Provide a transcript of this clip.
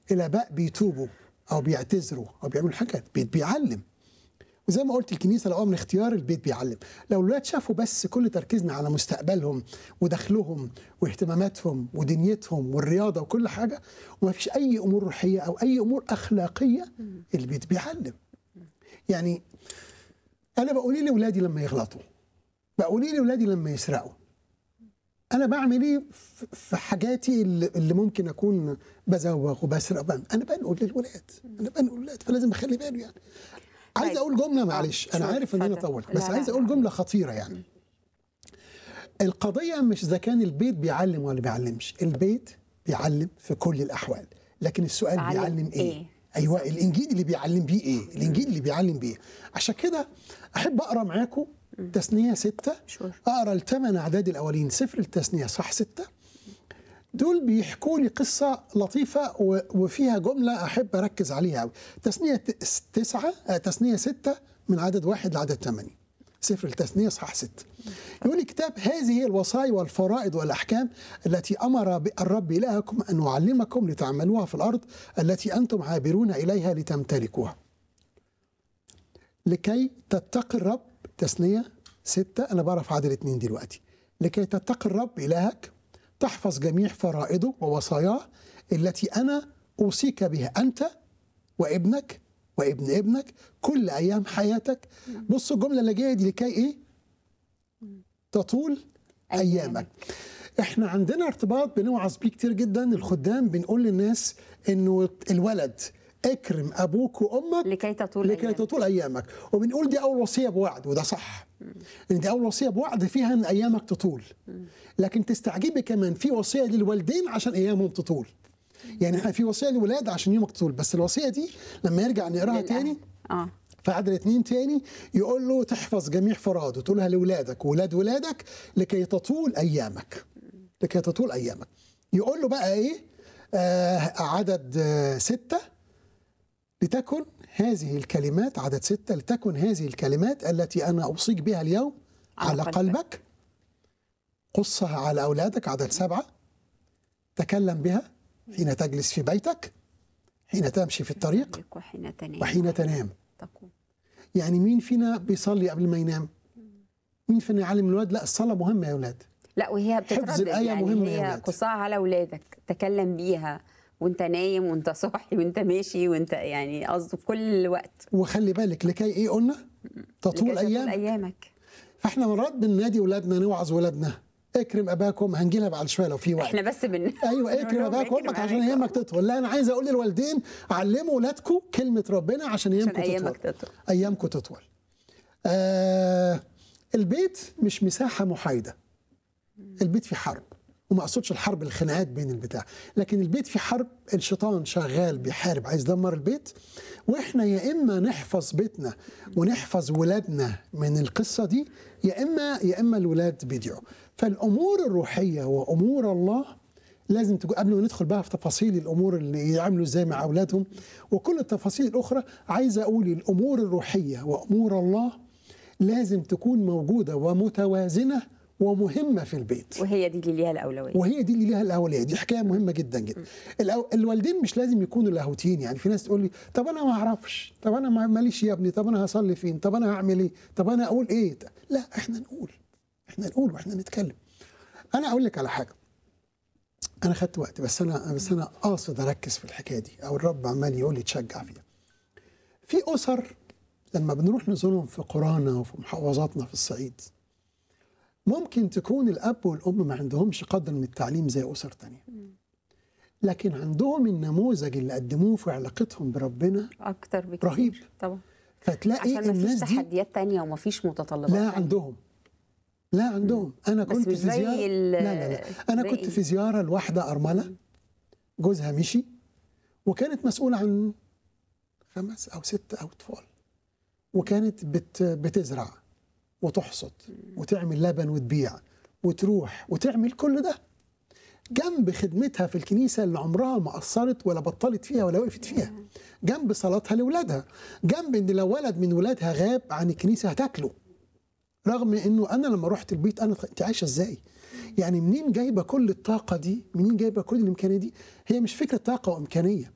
الاباء بيتوبوا او بيعتذروا او بيعملوا حاجات بيت بيعلم وزي ما قلت الكنيسه لو من اختيار البيت بيعلم لو الولاد شافوا بس كل تركيزنا على مستقبلهم ودخلهم واهتماماتهم ودنيتهم والرياضه وكل حاجه وما فيش اي امور روحيه او اي امور اخلاقيه البيت بيعلم يعني انا بقول لاولادي لما يغلطوا بقول لاولادي لما يسرقوا انا بعمل ايه في- في حاجاتي اللي اللي ممكن اكون بزوغ وبسرق وبعمل. انا بنقول للولاد انا بنقول للولاد فلازم اخلي باله يعني عايز طيب. اقول جمله معلش انا شوف، عارف ان انا اتفضل. طولت لا، بس لا، عايز لا. اقول جمله خطيره يعني القضيه مش اذا كان البيت بيعلم ولا بيعلمش البيت بيعلم في كل الاحوال لكن السؤال بعلم بيعلم ايه, إيه؟ ايوه الانجيل اللي بيعلم بيه ايه الانجيل اللي بيعلم بيه إيه؟ عشان كده احب اقرا معاكم تثنيه ستة شور. اقرا الثمان اعداد الاولين سفر التثنيه صح ستة دول بيحكوا لي قصة لطيفة و- وفيها جملة أحب أركز عليها أوي تثنية ت- تسعة آه، تثنية ستة من عدد واحد لعدد ثمانية سفر التثنية صح ستة يقول الكتاب هذه هي الوصايا والفرائض والأحكام التي أمر ب- الرب إلهكم أن يعلمكم لتعملوها في الأرض التي أنتم عابرون إليها لتمتلكوها لكي تتقي الرب تثنية ستة أنا بعرف عدد اتنين دلوقتي لكي تتقي الرب إلهك تحفظ جميع فرائضه ووصاياه التي أنا أوصيك بها أنت وابنك وابن ابنك كل أيام حياتك بص الجملة اللي جاية دي لكي إيه تطول أيامك احنا عندنا ارتباط بنوعظ بيه كتير جدا الخدام بنقول للناس انه الولد اكرم ابوك وامك لكي تطول لكي أيامك. تطول ايامك وبنقول دي اول وصيه بوعد وده صح ان دي اول وصيه بوعد فيها ان ايامك تطول لكن تستعجبي كمان في وصيه للوالدين عشان ايامهم تطول يعني احنا في وصيه للولاد عشان يومك تطول بس الوصيه دي لما يرجع نقراها للأهل. تاني اه في عدد اتنين تاني يقول له تحفظ جميع فرائض وتقولها لاولادك وولاد ولادك لكي تطول ايامك لكي تطول ايامك يقول له بقى ايه آه عدد آه ستة لتكن هذه الكلمات عدد ستة لتكن هذه الكلمات التي أنا أوصيك بها اليوم على على قلبك. قلبك قصها على أولادك عدد سبعة تكلم بها حين تجلس في بيتك حين تمشي في الطريق وحين تنام وحين تنام تقوم يعني مين فينا بيصلي قبل ما ينام مين فينا يعلم الولاد لا الصلاة مهمة يا أولاد لا وهي بتتردد الآية يعني مهمة يا هي ولاد. قصها على اولادك تكلم بيها وانت نايم وانت صاحي وانت ماشي وانت يعني قصده في كل وقت وخلي بالك لكي إيه قلنا تطول لكي أيام ايامك فاحنا مرات بننادي ولادنا نوعظ ولادنا اكرم اباكم هنجي لها بعد شويه لو في وقت احنا بس بن ايوه اكرم نقول لهم اباك وامك اكرم عشان أباك ايامك تطول لا انا عايز اقول للوالدين علموا ولادكم كلمه ربنا عشان ايامكم عشان ايامك تطول تطول ايامكم تطول آه البيت مش مساحه محايده البيت في حرب وما اقصدش الحرب الخناقات بين البتاع لكن البيت في حرب الشيطان شغال بيحارب عايز يدمر البيت واحنا يا اما نحفظ بيتنا ونحفظ ولادنا من القصه دي يا اما يا اما الولاد بيضيعوا فالامور الروحيه وامور الله لازم تكون قبل ما ندخل بقى في تفاصيل الامور اللي يعملوا ازاي مع اولادهم وكل التفاصيل الاخرى عايز اقول الامور الروحيه وامور الله لازم تكون موجوده ومتوازنه ومهمه في البيت وهي دي اللي ليها الاولويه وهي دي اللي ليها الاوليه دي حكايه مهمه جدا جدا الأو... الوالدين مش لازم يكونوا لاهوتيين يعني في ناس تقول لي طب انا ما اعرفش طب انا ما- ماليش يا ابني طب انا هصلي فين طب انا هعمل ايه طب انا اقول ايه لا احنا نقول احنا نقول واحنا نتكلم انا اقول لك على حاجه انا خدت وقت بس انا بس انا قاصد اركز في الحكايه دي او الرب عمال يقول لي تشجع فيها في اسر لما بنروح نزورهم في قرانا وفي محافظاتنا في الصعيد ممكن تكون الاب والام ما عندهمش قدر من التعليم زي اسر تانية لكن عندهم النموذج اللي قدموه في علاقتهم بربنا اكتر بكتير رهيب. طبعا فتلاقي عشان ما الناس فيش دي تحديات تانية وما فيش متطلبات لا تانية. عندهم لا عندهم انا بس كنت مش في زي زياره ال- لا لا لا انا كنت الباقي. في زياره لواحده ارمله جوزها مشي وكانت مسؤوله عن خمس او ست اطفال وكانت بت بتزرع وتحصد وتعمل لبن وتبيع وتروح وتعمل كل ده جنب خدمتها في الكنيسه اللي عمرها ما قصرت ولا بطلت فيها ولا وقفت فيها جنب صلاتها لاولادها جنب ان لو ولد من ولادها غاب عن الكنيسه هتاكله رغم انه انا لما رحت البيت انا انت عايشه ازاي يعني منين جايبه كل الطاقه دي منين جايبه كل الامكانيه دي هي مش فكره طاقه وامكانيه